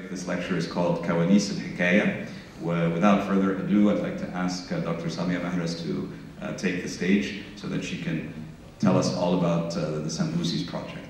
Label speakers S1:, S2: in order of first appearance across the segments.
S1: this lecture is called كواليس الحكاية. Without further ado, I'd like to ask uh, Dr. Samia Mahras to uh, take the stage so that she can tell us all about uh, the Sambuzis project.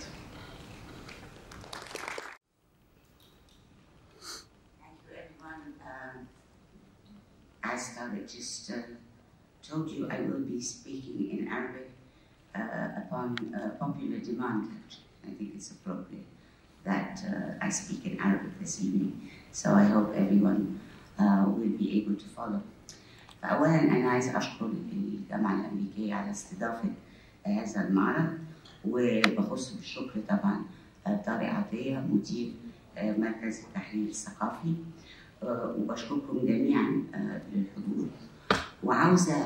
S2: Thank you, everyone. Um, as Tariq just uh, told you, I will be speaking in Arabic uh, upon uh, popular demand. Actually. I think it's appropriate that uh, I speak in Arabic this evening. So I hope everyone uh, will be able to follow. فأولا أنا عايز أشكر الجامعة الأمريكية على استضافة هذا المعرض وبخص بالشكر طبعا طارق عطية مدير مركز التحليل الثقافي وبشكركم جميعا للحضور وعاوزة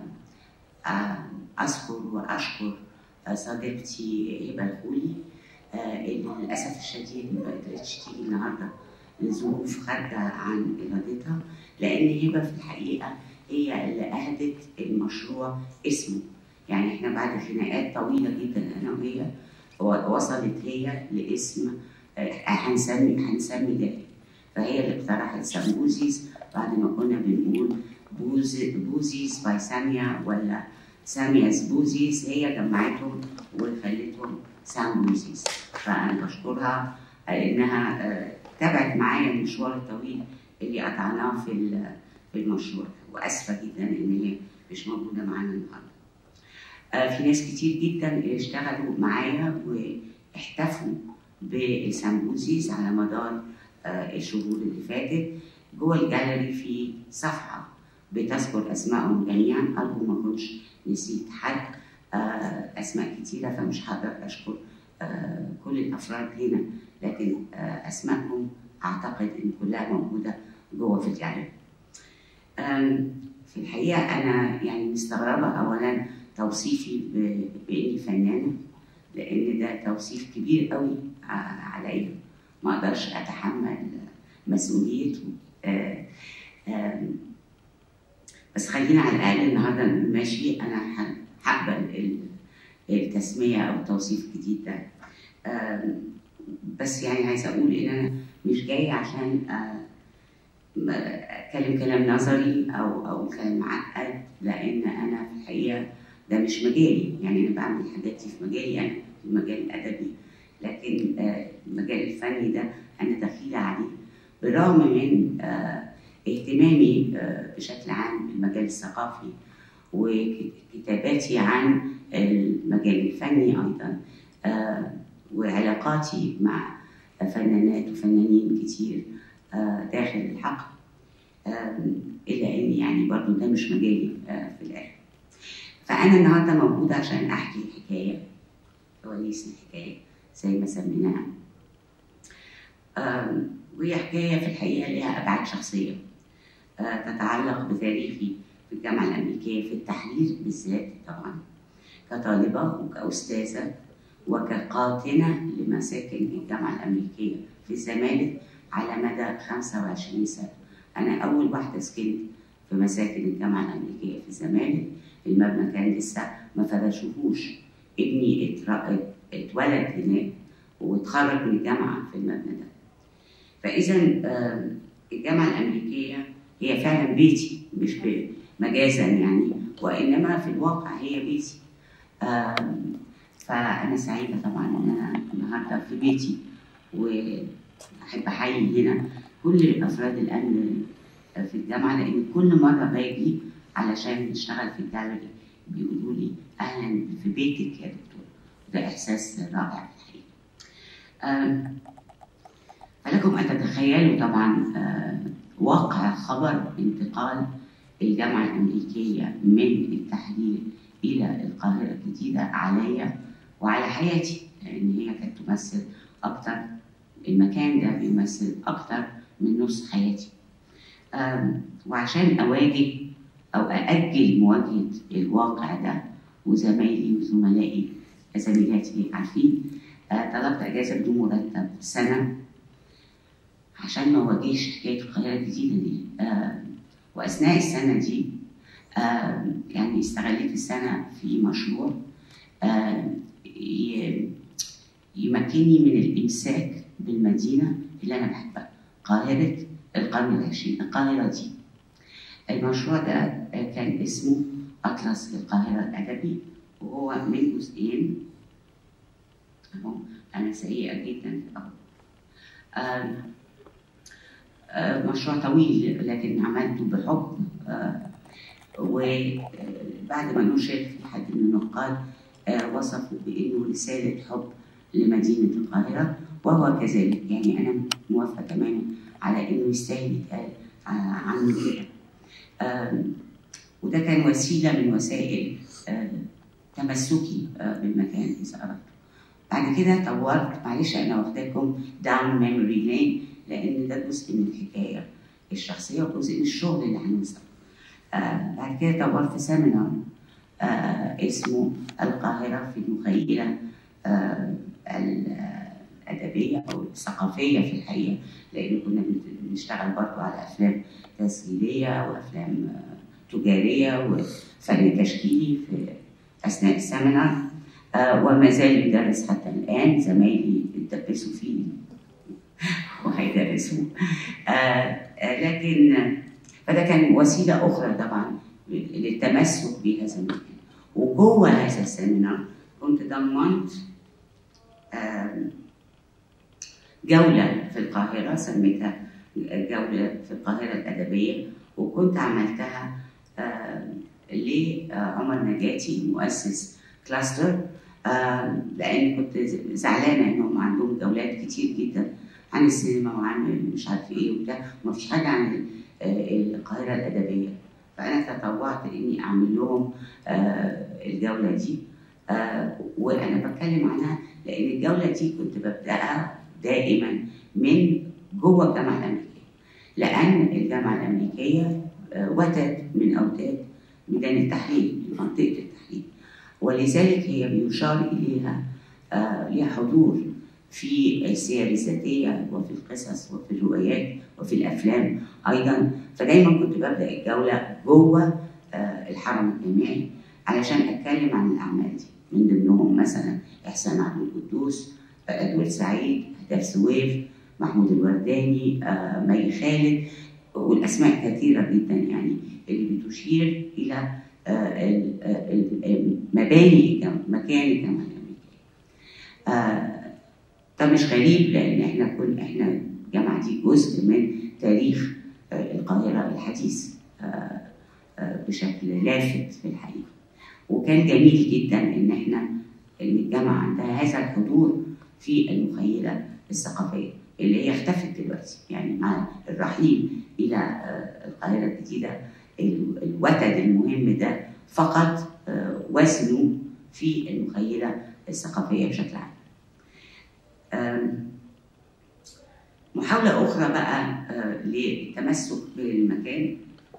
S2: أذكر وأشكر صديقتي هبة الخولي اللي للأسف الشديد ما قدرتش تيجي النهارده لظروف خارجة عن إرادتها لأن هبة في الحقيقة هي اللي أهدت المشروع اسمه يعني إحنا بعد خناقات طويلة جدا أنا وهي وصلت هي لاسم هنسمي هنسمي ده فهي اللي اقترحت سمبوزيز بعد ما كنا بنقول بوز بوزيز باي سامية ولا سامية بوزيز هي جمعتهم وخلتهم سامبوزيز فأنا بشكرها إنها تابعت معايا المشوار الطويل اللي قطعناه في في المشروع واسفه جدا ان هي مش موجوده معانا النهارده. آه في ناس كتير جدا اشتغلوا معايا واحتفوا بالسمبوزيز على مدار آه الشهور اللي فاتت جوه الجاليري في صفحه بتذكر اسمائهم جميعا ارجو ما اكونش نسيت حد آه اسماء كتيره فمش هقدر اشكر كل الافراد هنا لكن اسمائهم اعتقد ان كلها موجوده جوه في الجاليري. في الحقيقه انا يعني مستغربه اولا توصيفي باني فنانه لان ده توصيف كبير قوي عليا ما اقدرش اتحمل مسؤوليته بس خلينا على الاقل النهارده ماشي انا هقبل التسميه او التوصيف الجديد ده بس يعني عايزه اقول ان انا مش جايه عشان اتكلم كلام نظري او او كلام معقد لان انا في الحقيقه ده مش مجالي يعني انا بعمل حاجاتي في مجالي انا في المجال الادبي لكن المجال الفني ده انا دخيله عليه بالرغم من اهتمامي بشكل عام بالمجال الثقافي وكتاباتي عن المجال الفني ايضا وعلاقاتي مع فنانات وفنانين كتير داخل الحقل الا ان يعني برضو ده مش مجالي في الاخر فانا النهارده موجوده عشان احكي حكايه كواليس الحكايه زي ما سميناها وهي حكايه في الحقيقه لها ابعاد شخصيه تتعلق بتاريخي في الجامعه الامريكيه في التحرير بالذات طبعا كطالبه وكاستاذه وكقاطنة لمساكن الجامعة الأمريكية في الزمالك على مدى 25 سنة أنا أول واحدة سكنت في مساكن الجامعة الأمريكية في الزمالك المبنى كان لسه ما فرشوهوش ابني اتولد هناك واتخرج من الجامعة في المبنى ده فإذا الجامعة الأمريكية هي فعلا بيتي مش مجازا يعني وإنما في الواقع هي بيتي فأنا سعيدة طبعا إن أنا النهاردة في بيتي وأحب أحيي هنا كل أفراد الأمن في الجامعة لأن كل مرة باجي علشان نشتغل في الجاليري بيقولوا لي أهلا في بيتك يا دكتور ده إحساس رائع في الحقيقة. فلكم أن تتخيلوا طبعا واقع خبر انتقال الجامعة الأمريكية من التحرير إلى القاهرة الجديدة عليا وعلى حياتي لأن هي كانت تمثل أكتر المكان ده بيمثل أكتر من نص حياتي وعشان أواجه أو أأجل مواجهة الواقع ده وزمايلي وزملائي زميلاتي عارفين طلبت أجازة بدون مرتب سنة عشان ما أواجهش حكاية القاهرة الجديدة دي وأثناء السنة دي يعني استغليت السنة في مشروع يمكنني من الإمساك بالمدينة اللي أنا بحبها قاهرة القرن العشرين القاهرة دي المشروع ده كان اسمه أطلس القاهرة الأدبي وهو من جزئين أهو أنا سيئة جدا في الأول آم، آه، مشروع طويل لكن عملته بحب آه، وبعد ما نشر في حد من النقاد آه، وصفه بأنه رسالة حب لمدينة القاهرة وهو كذلك يعني أنا موافقة تماما على إنه يستاهل يتقال آه، عنه كده آم، وده كان وسيلة من وسائل آه، تمسكي آه، بالمكان إذا أردت بعد كده طورت معلش أنا واخداكم داون ميموري لين لأن ده جزء من الحكاية الشخصية وجزء من الشغل اللي هنوصل آه بعد كده طورت سيمينار آه اسمه القاهرة في المخيلة آه الأدبية أو الثقافية في الحقيقة لأن كنا بنشتغل برضو على أفلام تسجيلية وأفلام آه تجارية وفن تشكيلي في أثناء السيمينار آه وما زال يدرس حتى الآن زمايلي يدرسوا فيه وهيدرسوه آه آه لكن فده كان وسيلة أخرى طبعا للتمسك بهذا المكان وجوه هذا السيمينار كنت ضمنت جولة في القاهرة سميتها جولة في القاهرة الأدبية وكنت عملتها لعمر نجاتي مؤسس كلاستر لأن كنت زعلانة إنهم عندهم جولات كتير جدا عن السينما وعن مش عارف إيه وبتاع ومفيش حاجة عن القاهرة الأدبية فأنا تطوعت إني أعمل لهم الجولة دي وأنا بتكلم عنها لأن الجولة دي كنت ببدأها دائما من جوه الجامعة الأمريكية لأن الجامعة الأمريكية وتد من أوتاد ميدان التحرير منطقة التحرير ولذلك هي بيشار إليها لها حضور في السير الذاتية وفي القصص وفي الروايات وفي الأفلام أيضا فدايما كنت ببدأ الجولة جوه الحرم الجامعي علشان أتكلم عن الأعمال دي من ضمنهم مثلا إحسان عبد القدوس أدوار سعيد هداف سويف محمود الورداني مي خالد والأسماء كثيرة جدا يعني اللي بتشير إلى مباني مكان الجامعة الأمريكية. ده مش غريب لأن إحنا كل إحنا الجامعة دي جزء من تاريخ القاهرة الحديث بشكل لافت في الحقيقة. وكان جميل جدا إن إحنا إن الجامعة عندها هذا الحضور في المخيلة الثقافية اللي هي اختفت دلوقتي يعني مع الرحيل إلى القاهرة الجديدة الوتد المهم ده فقط وزنه في المخيلة الثقافية بشكل عام. محاولة أخرى بقى للتمسك بالمكان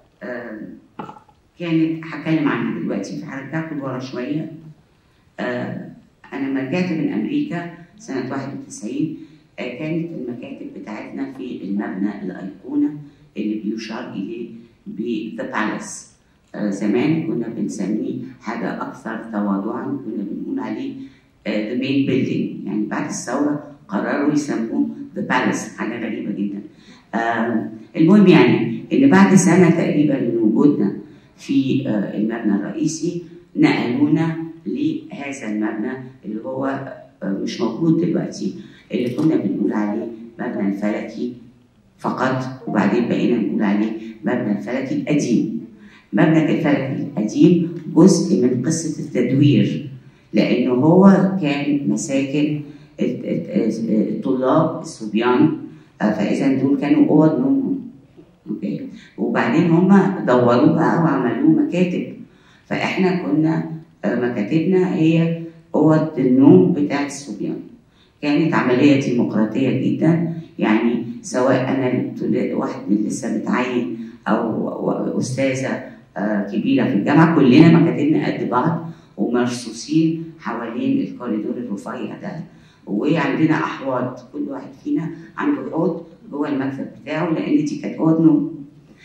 S2: كانت هتكلم عنها دلوقتي فهرجعكم لورا شوية أنا لما رجعت من أمريكا سنة 91 كانت المكاتب بتاعتنا في المبنى الأيقونة اللي بيشار إليه بذا بالاس زمان كنا بنسميه حاجة أكثر تواضعا كنا بنقول عليه ذا مين بيلدينج يعني بعد الثورة قرروا يسموه ذا بالاس حاجة غريبة جدا المهم يعني إن بعد سنة تقريبا من وجودنا في المبنى الرئيسي نقلونا لهذا المبنى اللي هو مش موجود دلوقتي اللي كنا بنقول عليه مبنى الفلكي فقط وبعدين بقينا نقول عليه مبنى الفلكي القديم مبنى الفلكي القديم جزء من قصة التدوير لأنه هو كان مساكن الطلاب الصبيان فإذا دول كانوا أوض نومهم أوكي وبعدين هم دوروه بقى وعملوه مكاتب فإحنا كنا مكاتبنا هي أوض النوم بتاعت الصبيان كانت عملية ديمقراطية جدا يعني سواء أنا واحد من لسه متعين أو أستاذة كبيرة في الجامعة كلنا مكاتبنا قد بعض ومرصوصين حوالين الكوريدور الرفيع ده وعندنا أحواض كل واحد فينا عنده حوض جوه المكتب بتاعه لأن دي كانت أوض نوم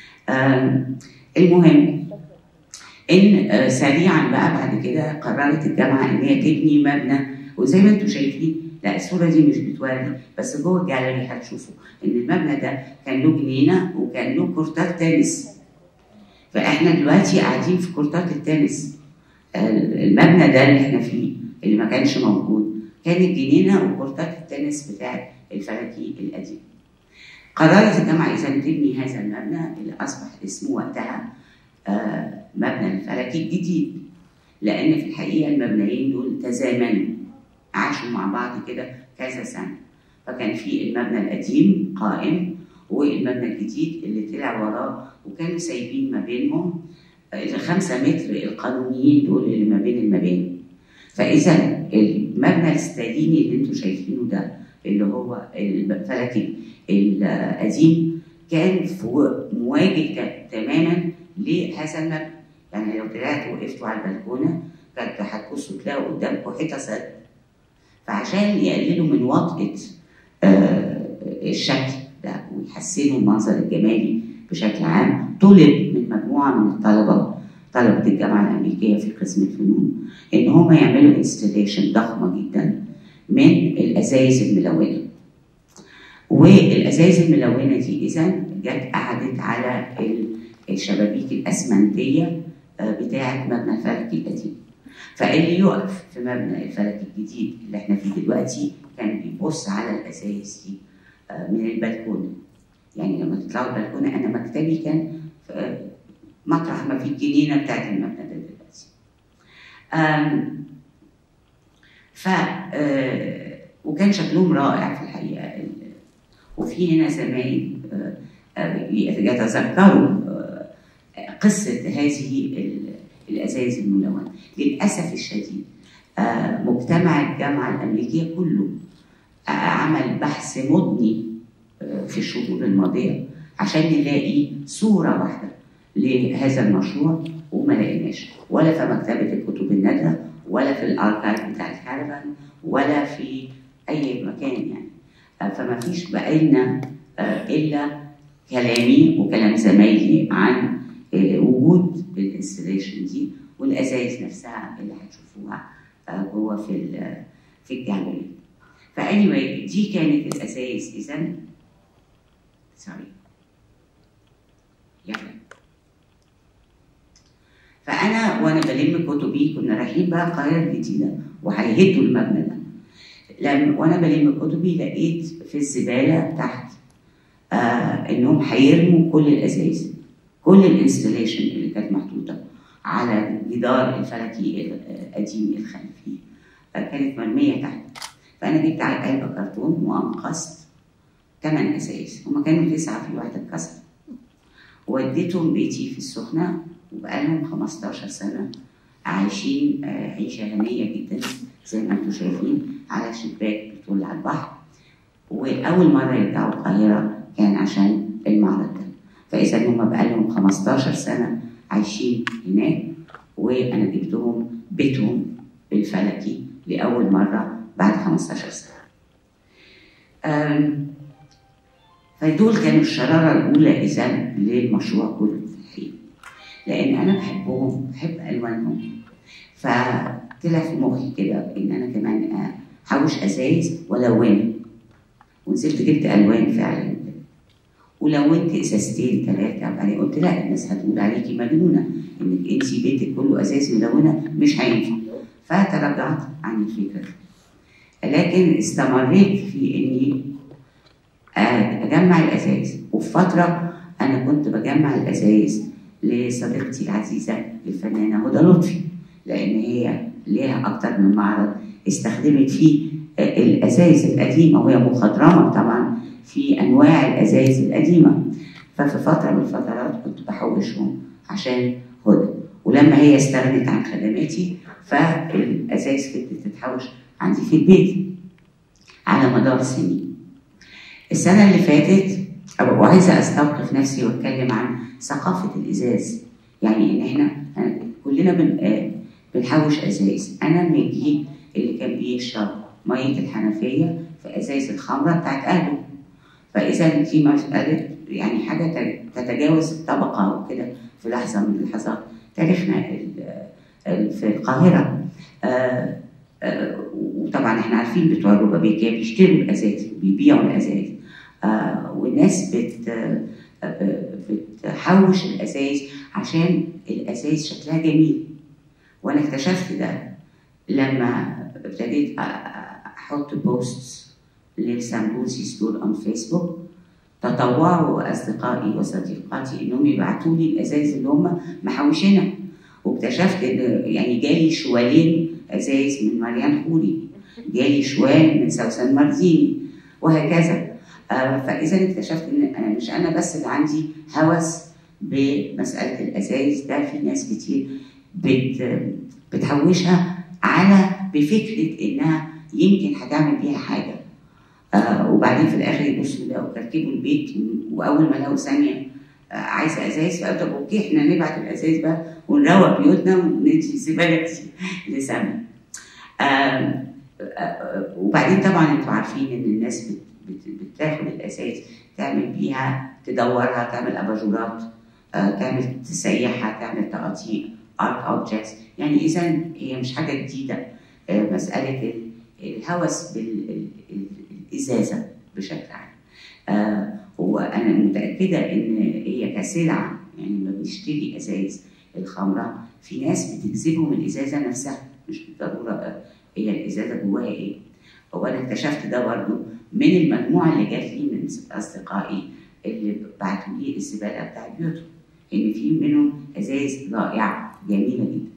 S2: المهم ان سريعا بقى بعد كده قررت الجامعه ان هي تبني مبنى وزي ما انتم شايفين لا الصوره دي مش بتوري بس جوه الجاليري هتشوفوا ان المبنى ده كان له جنينه وكان له كورتات تنس فاحنا دلوقتي قاعدين في كورتات التنس المبنى ده اللي احنا فيه اللي ما كانش موجود كانت جنينه وكورتات التنس بتاع الفلكي القديم قررت الجامعه اذا تبني هذا المبنى اللي اصبح اسمه وقتها آه مبنى الفلكي الجديد لان في الحقيقه المبنيين دول تزامنوا عاشوا مع بعض كده كذا سنه فكان في المبنى القديم قائم والمبنى الجديد اللي طلع وراه وكانوا سايبين ما بينهم الخمسة متر القانونيين دول اللي ما بين المباني فإذا المبنى الستاليني اللي انتم شايفينه ده اللي هو الفلكي القديم كان في مواجه تماما لهذا المبنى يعني لو طلعتوا وقفتوا على البلكونه كانت هتبصوا تلاقوا قدامكم حيطه سد فعشان يقللوا من وطأة آه الشكل ده ويحسنوا المنظر الجمالي بشكل عام طلب من مجموعه من الطلبه طلبه الجامعه الامريكيه في قسم الفنون ان هم يعملوا انستليشن ضخمه جدا من الازايز الملونه والازايز الملونه دي اذا جت قعدت على الشبابيك الاسمنتيه بتاعه مبنى الفلكي القديم فاللي يقف في مبنى الفلكي الجديد اللي احنا فيه دلوقتي كان بيبص على الازايز دي من البلكونه يعني لما تطلعوا البلكونه انا مكتبي كان مطرح ما في الجنينه بتاعت المبنى ده دلوقتي ف وكان شكلهم رائع في الحقيقه وفي هنا زمايل يتذكروا قصه هذه الازايز الملونه للاسف الشديد مجتمع الجامعه الامريكيه كله عمل بحث مضني في الشهور الماضيه عشان نلاقي صوره واحده لهذا المشروع وما لقيناش ولا في مكتبه الكتب النادره ولا في الاركايف بتاع الكارفان ولا في اي مكان يعني فما فيش بقى لنا الا كلامي وكلام زمايلي عن وجود الانستليشن دي والازايز نفسها اللي هتشوفوها جوه في في الجاليري فاني دي كانت الازايز اذا سوري يعني فانا وانا بلم كتبي كنا رايحين بقى القاهره الجديده وهيهدوا المبنى ده لما وانا بلم كتبي لقيت في الزباله تحت آه انهم هيرموا كل الازايز كل الانستليشن اللي كانت محطوطه على جدار الفلكي القديم الخلفي كانت مرميه تحت فانا جبت على علبه كرتون وانقذت ثمان ازايز هما كانوا تسعه في واحده اتكسرت وديتهم بيتي في السخنه وبقالهم 15 سنه عايشين عيشه هنيه جدا زي ما انتم شايفين على شباك بتطل على البحر واول مره يرجعوا القاهره كان عشان المعرض ده فاذا هم بقالهم 15 سنه عايشين هناك وانا جبتهم بيتهم الفلكي لاول مره بعد 15 سنه فدول كانوا الشراره الاولى اذا للمشروع كله في الحقيقه لان انا بحبهم بحب الوانهم فطلع في مخي كده ان انا كمان احوش ازايز والونها ونزلت جبت الوان فعلا ولونت ازازتين ثلاثه بعدين قلت لا الناس هتقول عليكي مجنونه انك انت بيتك كله ازاز ملونه مش هينفع فتراجعت عن الفكره لكن استمريت في اني اجمع الازايز وفي فتره انا كنت بجمع الازايز لصديقتي العزيزه الفنانه هدى لطفي لان هي ليها اكتر من معرض استخدمت فيه الازايز القديمه وهي مخضرمه طبعا في انواع الازايز القديمه ففي فتره من الفترات كنت بحوشهم عشان هدى ولما هي استغنت عن خدماتي فالازايز فضلت تتحوش عندي في البيت على مدار سنين السنه اللي فاتت وعايزه استوقف نفسي واتكلم عن ثقافه الازاز يعني ان احنا كلنا بن بنحوش ازايز انا من الجيل اللي كان بيشرب ميه الحنفيه في ازايز الخمره بتاعت اهله فاذا في مساله يعني حاجه تتجاوز الطبقه وكده في لحظه من اللحظات تاريخنا في القاهره آه، وطبعا احنا عارفين بتوع الربابيكيه بيشتروا الازاز بيبيعوا الازاز آه، والناس بت آه، بتحوش الازاز عشان الازاز شكلها جميل وانا اكتشفت ده لما ابتديت احط بوستس للسامبوزيس دول اون فيسبوك تطوعوا اصدقائي وصديقاتي انهم يبعتوا لي الازاز اللي هم محوشينها واكتشفت ان يعني جالي شوالين ازاز من مريان خوري جالي شوال من سوسن مارزيني وهكذا آه فاذا اكتشفت ان انا مش انا بس اللي عندي هوس بمساله الازايز ده في ناس كتير بت بتحوشها على بفكره انها يمكن هتعمل بيها حاجه آه وبعدين في الاخر يبصوا يلاقوا تركيبوا البيت واول ما لقوا ثانيه آه عايزه ازاز فقالوا طب اوكي احنا نبعت الازاز بقى ونروق بيوتنا وندي زباله لسامي آه وبعدين طبعا انتوا عارفين ان الناس بت بت بتاخد الاساس تعمل بيها تدورها تعمل اباجورات آه، تعمل تسيحها تعمل تقاطيع ارت اوبجكتس يعني اذا هي مش حاجه جديده آه، مساله الهوس بالازازه بشكل عام آه، وانا متاكده ان هي كسلعه يعني لما بنشتري ازايز الخمره في ناس بتجذبهم الازازه نفسها مش بالضروره هي الازازه جواها ايه هو انا اكتشفت ده برضه من المجموعه اللي جات لي من اصدقائي اللي بعتوا لي الزباله بتاع بيوتهم ان في منهم ازايز رائعه جميله جدا.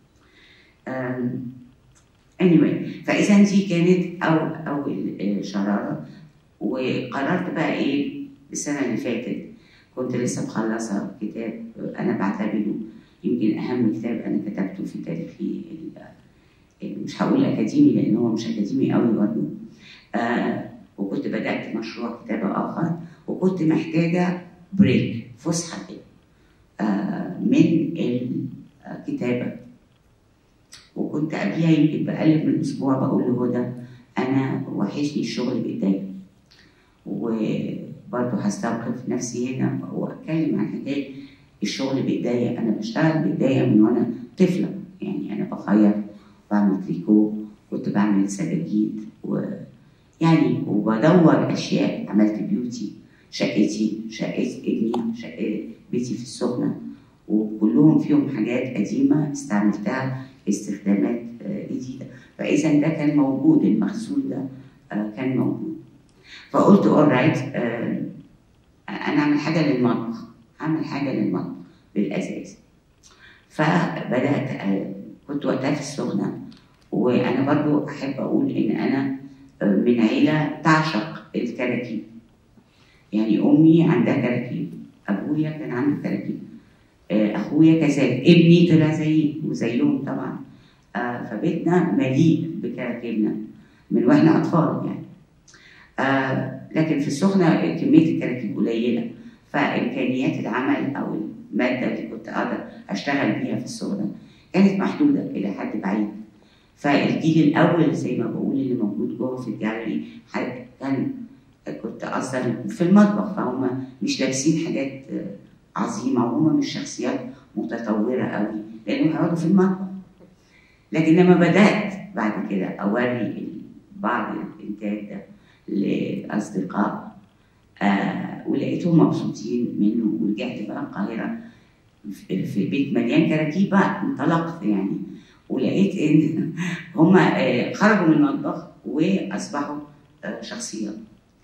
S2: anyway فاذا دي كانت أو اول شراره وقررت بقى ايه السنه اللي فاتت كنت لسه مخلصه كتاب انا بعتبره يمكن اهم كتاب انا كتبته في تاريخي مش هقول اكاديمي لان هو مش اكاديمي قوي برضه آه وكنت بدات مشروع كتابه اخر وكنت محتاجه بريك فسحه كده آه من الكتابه وكنت قبلها يمكن بقلب من اسبوع بقول لهدى انا وحشني الشغل بايديا وبرضه هستوقف نفسي هنا واتكلم عن حكايه الشغل بايديا انا بشتغل بايديا من وانا طفله يعني انا بخيط بعمل تريكو كنت بعمل سجاجيد ويعني وبدور اشياء عملت بيوتي شقتي شقه ابني شقه بيتي في السخنه وكلهم فيهم حاجات قديمه استعملتها استخدامات جديده فاذا ده كان موجود المخزون ده كان موجود فقلت اول رايت انا اعمل حاجه للمطبخ اعمل حاجه للمطبخ بالاساس فبدات كنت وقتها في السخنة وأنا برضو أحب أقول إن أنا من عيلة تعشق الكراكيب يعني أمي عندها كراكيب أبويا كان عنده كراكيب أخويا كذلك ابني طلع زيي وزيهم طبعا فبيتنا مليء بكراكيبنا من وإحنا أطفال يعني لكن في السخنة كمية الكراكيب قليلة فإمكانيات العمل أو المادة اللي كنت أقدر أشتغل بيها في السخنة كانت محدوده الى حد بعيد فالجيل الاول زي ما بقول اللي موجود جوه في الجاليري كان كنت اصلا في المطبخ فهم مش لابسين حاجات عظيمه وهم مش شخصيات متطوره قوي لانهم هيقعدوا في المطبخ لكن لما بدات بعد كده اوري بعض الانتاج ده لاصدقاء آه ولقيتهم مبسوطين منه ورجعت بقى القاهره في بيت مليان كراكيب بقى انطلقت يعني ولقيت ان هم خرجوا من المطبخ واصبحوا شخصيات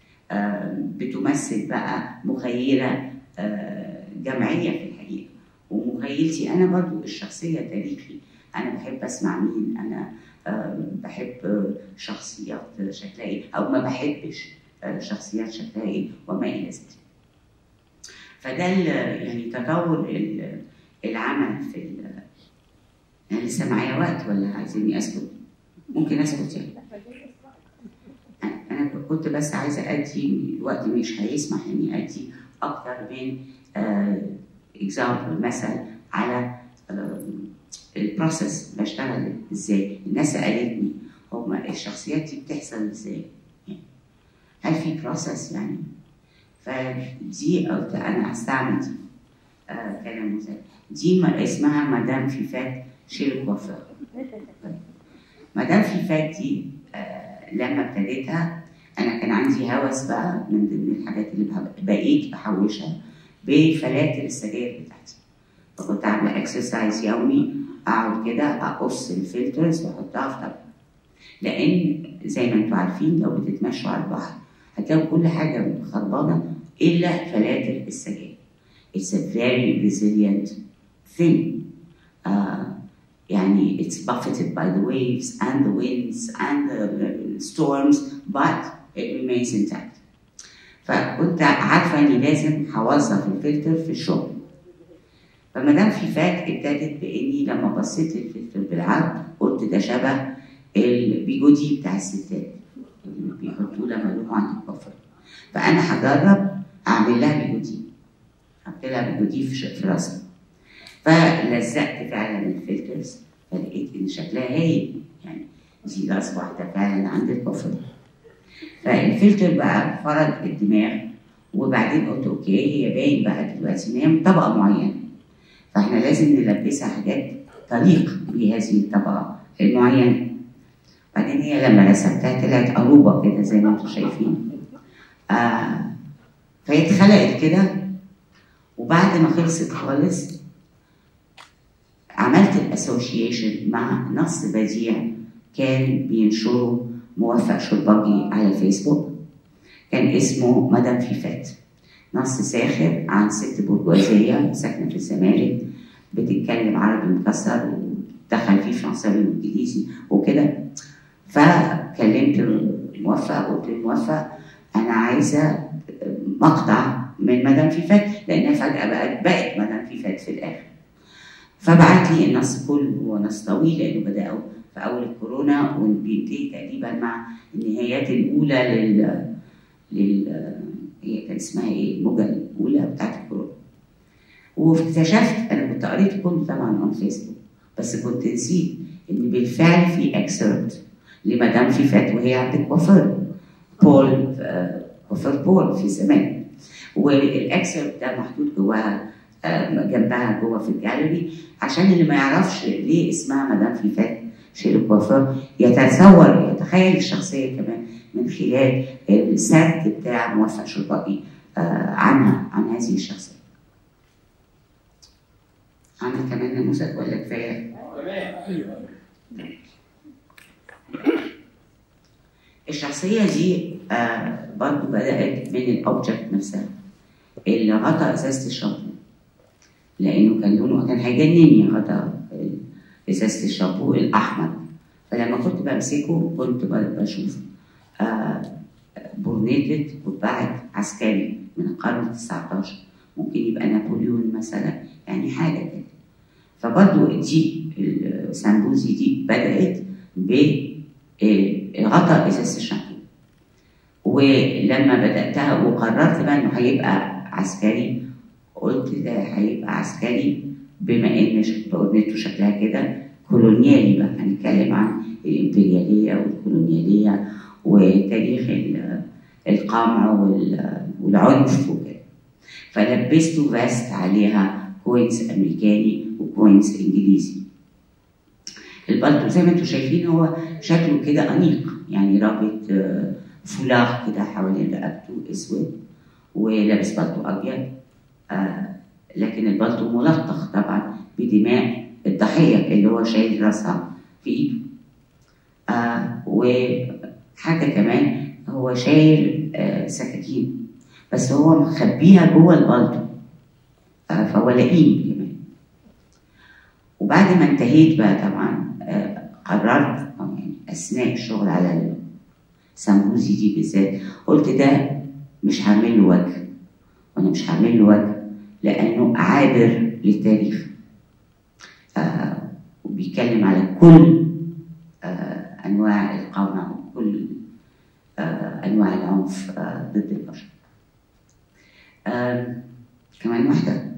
S2: بتمثل بقى مخيله جمعيه في الحقيقه ومخيلتي انا برضو الشخصيه تاريخي انا بحب اسمع مين انا بحب شخصيات شكلها ايه او ما بحبش شخصيات شكلها ايه وما الى ذلك فده يعني تطور العمل في انا لسه معايا وقت ولا عايزيني اسكت؟ ممكن اسكت يعني انا كنت بس عايزه ادي الوقت مش هيسمح اني ادي اكتر من اكزامبل مثل على البروسيس بشتغل ازاي الناس سالتني هما الشخصيات دي بتحصل ازاي هل في بروسيس يعني فدي قلت انا هستعمل دي آه كنموذج دي ما اسمها مدام فيفات شيل الكوافير مدام في فات دي آه لما ابتديتها انا كان عندي هوس بقى من ضمن الحاجات اللي بح- بقيت بحوشها بفلاتر السجاير بتاعتي فكنت عامله اكسرسايز يومي اقعد كده اقص الفلترز واحطها في طبق لان زي ما انتم عارفين لو بتتمشوا على البحر هتلاقوا كل حاجه خربانه الا فلاتر السجاير It's a very resilient thing. Uh, يعني it's buffeted by the waves and the winds and the storms but it remains intact. فكنت عارفه اني لازم هوظف الفلتر في الشغل. فما دام في فات ابتدت باني لما بصيت للفلتر بالعرض قلت ده شبه البيجودي بتاع الستات اللي بيحطوه لما يروحوا عند الكفر. فانا هجرب اعمل لها بيجودي. عملت لها بيجودي في ش- في راسها. فلزقت فعلا الفلترز فلقيت ان شكلها هايل يعني دي راس واحده فعلا عند الكفر فالفلتر بقى فرض الدماغ وبعدين قلت اوكي هي باين بقى دلوقتي ان هي من طبقه معينه فاحنا لازم نلبسها حاجات تليق بهذه الطبقه المعينه بعدين هي لما رسمتها طلعت قروبه كده زي ما انتم شايفين آه فهي اتخلقت كده وبعد ما خلصت خالص عملت الاسوشيشن مع نص بديع كان بينشره موفق شربجي على فيسبوك كان اسمه مدام فيفات نص ساخر عن ست برجوازية ساكنة في الزمالك بتتكلم عربي مكسر ودخل فيه فرنساوي وانجليزي وكده فكلمت موفق قلت له موفق انا عايزه مقطع من مدام فيفات لانها فجاه بقت بقت مدام فيفات في الاخر فبعت لي النص كله هو نص طويل لانه بدأوا في اول الكورونا وبينتهي تقريبا مع النهايات الاولى لل لل هي كان اسمها ايه الموجه الاولى بتاعت الكورونا واكتشفت انا كنت قريت كله طبعا اون فيسبوك بس كنت نسيت ان بالفعل في اكسرت لمدام فيفات وهي عند الكوافير بول آه، كوافير بول في زمان والاكسرت ده محطوط جواها آه، جنبها جوه في الجاليري عشان اللي ما يعرفش ليه اسمها مدام فيفات شيل الكوافير يتصور يتخيل الشخصيه كمان من خلال السرد بتاع موفق شربجي آه، عنها عن هذه الشخصيه. عندك كمان نموذج ولا كفايه؟ الشخصية دي آه برضو بدأت من الأوبجكت نفسها اللي غطى إزازة الشامبو لأنه كان لونه كان هيجنني غطى إزازة الشامبو الأحمر فلما كنت بمسكه كنت ب- بشوف آه برنيتة قبعة عسكري من القرن التسعتاشر ممكن يبقى نابليون مثلا يعني حاجة كده فبرضو دي السامبوزي دي بدأت بغطاء إزازة الشامبو ولما بدأتها وقررت بقى إنه هيبقى عسكري قلت ده هيبقى عسكري بما إن ش- بأورنيته شكلها كده كولونيالي بقى هنتكلم عن الإمبريالية والكولونيالية وتاريخ ال- القمع وال- والعنف وكده فلبسته فاست عليها كوينز أمريكاني وكوينز إنجليزي البلطو زي ما انتم شايفين هو شكله كده أنيق يعني رابط آه، فولاغ كده حوالين رقبته اسود ولابس بلطو ابيض آه لكن البلطو ملطخ طبعا بدماء الضحيه اللي هو شايل راسها في ايده آه وحاجه كمان هو شايل آه سكاكين بس هو مخبيها جوه البلطو آه فهو لئيم كمان وبعد ما انتهيت بقى طبعا آه قررت أو يعني اثناء الشغل على السمبوزي دي بالذات قلت ده مش هعمل له وجه وانا مش هعمل له وجه لانه عابر للتاريخ آه وبيتكلم على كل آه انواع القمع وكل آه انواع العنف آه ضد البشر آه كمان واحده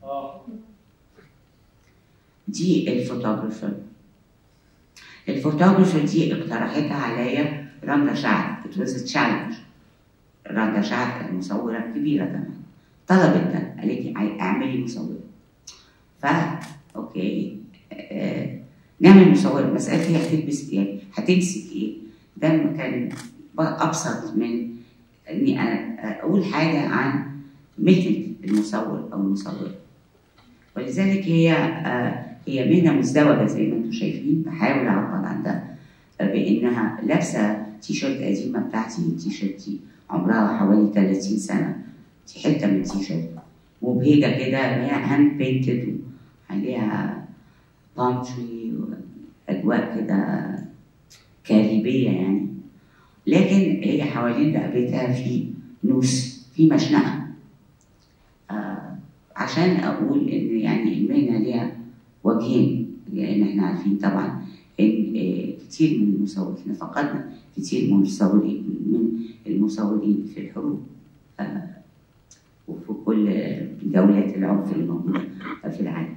S2: دي الفوتوغرافر الفوتوغرافر دي اقترحتها عليا رندا شعب it was a challenge رندا شعب كانت مصورة كبيرة كمان طلبت ده قالت لي عاي- اعملي مصورة فا اوكي آه نعمل مصور مسألة هي هتلبس يعني هتمسك ايه ده ما كان ابسط من اني أنا اقول حاجه عن مهنه المصور او المصوره ولذلك هي آه، هي مهنه مزدوجه زي ما انتم شايفين بحاول اعبر عن ده آه، بانها لابسه تي شيرت قديمه بتاعتي التي شيرت دي عمرها حوالي 30 سنه دي حته من تي شيرت مبهجه كده هي هاند بينتد عليها بالم تري واجواء كده كاريبيه يعني لكن هي حوالين رقبتها في نوس في مشنقه آه عشان اقول ان يعني المهنه ليها وجهين لان احنا عارفين طبعا ان آه كتير من المصورين احنا فقدنا كتير من المصورين من المصورين في الحروب آه وفي كل جولات العنف اللي موجوده في العالم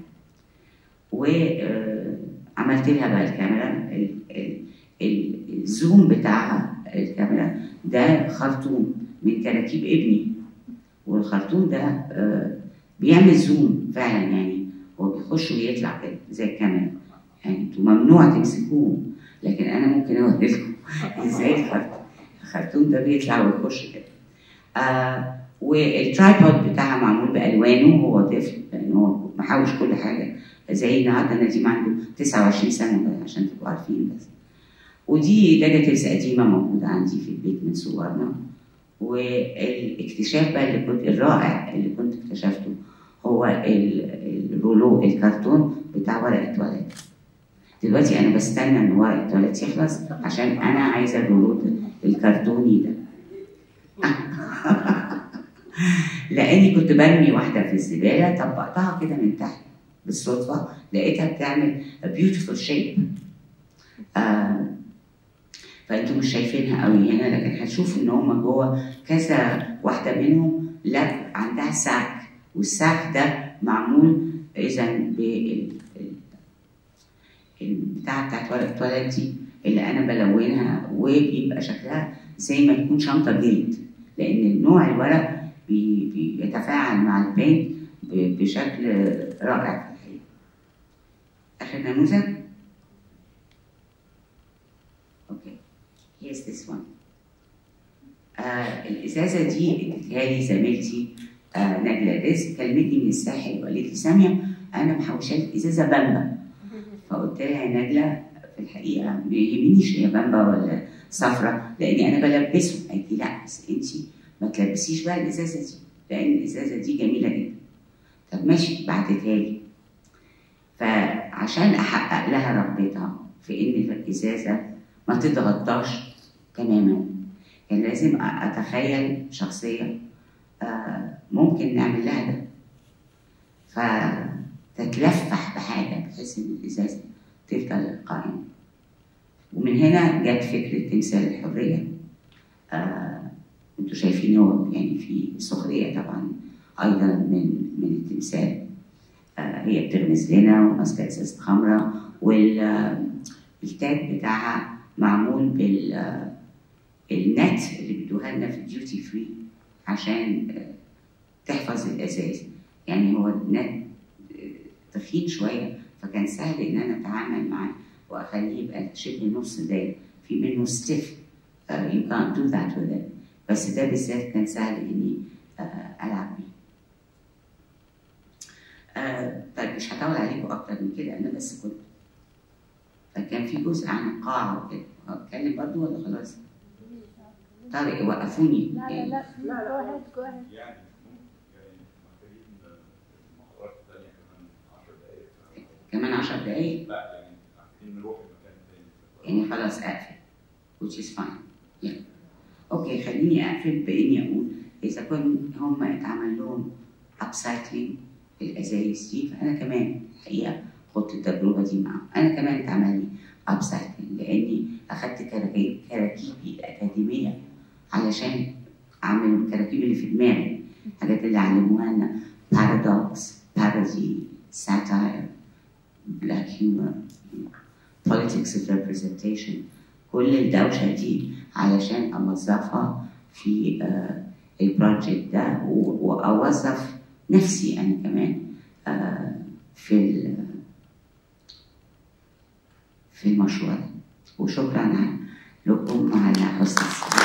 S2: وعملت لها بقى الكاميرا ال- ال- ال- الزوم بتاعها الكاميرا ده خرطوم من كراكيب ابني والخرطوم ده آه، بيعمل زوم فعلا يعني هو بيخش ويطلع كده زي الكاميرا يعني انتوا ممنوع تمسكوه لكن انا ممكن اوري لكم ازاي الخرطوم الخرطوم ده بيطلع ويخش كده آه والترايبود بتاعها معمول بالوانه هو طفل لان هو محوش كل حاجه زي النهارده نديم عنده 29 سنه عشان تبقوا عارفين بس ودي نيجاتيفز قديمه موجوده عندي في البيت من صورنا والاكتشاف بقى اللي كنت الرائع اللي كنت اكتشفته هو ال- الرولو الكرتون بتاع ورق التواليت دلوقتي انا بستنى ان ورق التواليت يخلص عشان انا عايزه الرولو الكرتوني ده لاني كنت برمي واحده في الزباله طبقتها كده من تحت بالصدفه لقيتها بتعمل بيوتيفول شيب آه فانتوا مش شايفينها قوي هنا لكن هتشوفوا ان هم جوه كذا واحده منهم لا عندها ساك والساك ده معمول اذا بال البتاع بتاعت ورق التواليت دي اللي انا بلونها وبيبقى شكلها زي ما تكون شنطه جلد لان نوع الورق بي- بيتفاعل مع البينت ب- بشكل رائع في الحقيقه اخر نموذج اوكي here's this one آه الازازه دي اديتها لي زميلتي آه نجله رزق كلمتني من الساحل وقالت لي ساميه انا محوشه لك ازازه بامبا فقلت لها يا نجله في الحقيقه ما يهمنيش هي بامبا ولا صفرة لاني انا بلبسه قالت لي لا بس انت ما تلبسيش بقى الازازه دي لان الازازه دي جميله جدا طب ماشي بعتتها لي فعشان احقق لها رغبتها في ان الازازه ما تتغطاش تماما كان لازم اتخيل شخصيه آه، ممكن نعمل لها ده فتتلفح بحاجه بحيث ان الازازه تفضل قائمه ومن هنا جت فكره تمثال الحريه آه، انتوا شايفين هو يعني في سخريه طبعا ايضا من من التمثال آه، هي بتغمز لنا وماسكه ازازه خمره والتاج بتاعها معمول بال آه، النت اللي بيدوها لنا في الديوتي فري عشان آه، تحفظ الازاز يعني هو النت آه، تخين شويه فكان سهل ان انا اتعامل معاه واخليه يبقى شبه نص داير في منه ستيف يو كانت دو ذات with it بس ده بالذات كان سهل اني آه، العب بيه آه، طيب مش هطول عليكم اكتر من كده انا بس كنت فكان في جزء عن القاعه وكده اتكلم برضه ولا خلاص؟ طارق وقفوني
S3: لا لا لا go ahead go ahead
S4: يعني ممكن يعني محتاجين محاضرات تانية كمان 10 دقايق
S2: كمان عشر دقايق
S4: لا يعني محتاجين نروح لمكان تاني
S2: يعني خلاص اقفل which is fine yeah. اوكي خليني اقفل باني اقول اذا كن هم اتعمل لهم upcycling الازايز دي فانا كمان الحقيقه خدت التجربه دي معاهم انا كمان اتعمل لي upcycling لاني اخدت كراكيب كراكيبي الاكاديميه علشان اعمل الكراكيب اللي في دماغي الحاجات اللي علموها لنا paradox parody satire black humor politics of representation كل الدوشة دي علشان أوظفها في آه، البروجكت ده و- وأوظف نفسي أنا كمان آه، في ال- في المشروع ده وشكرا لكم على حسن السماع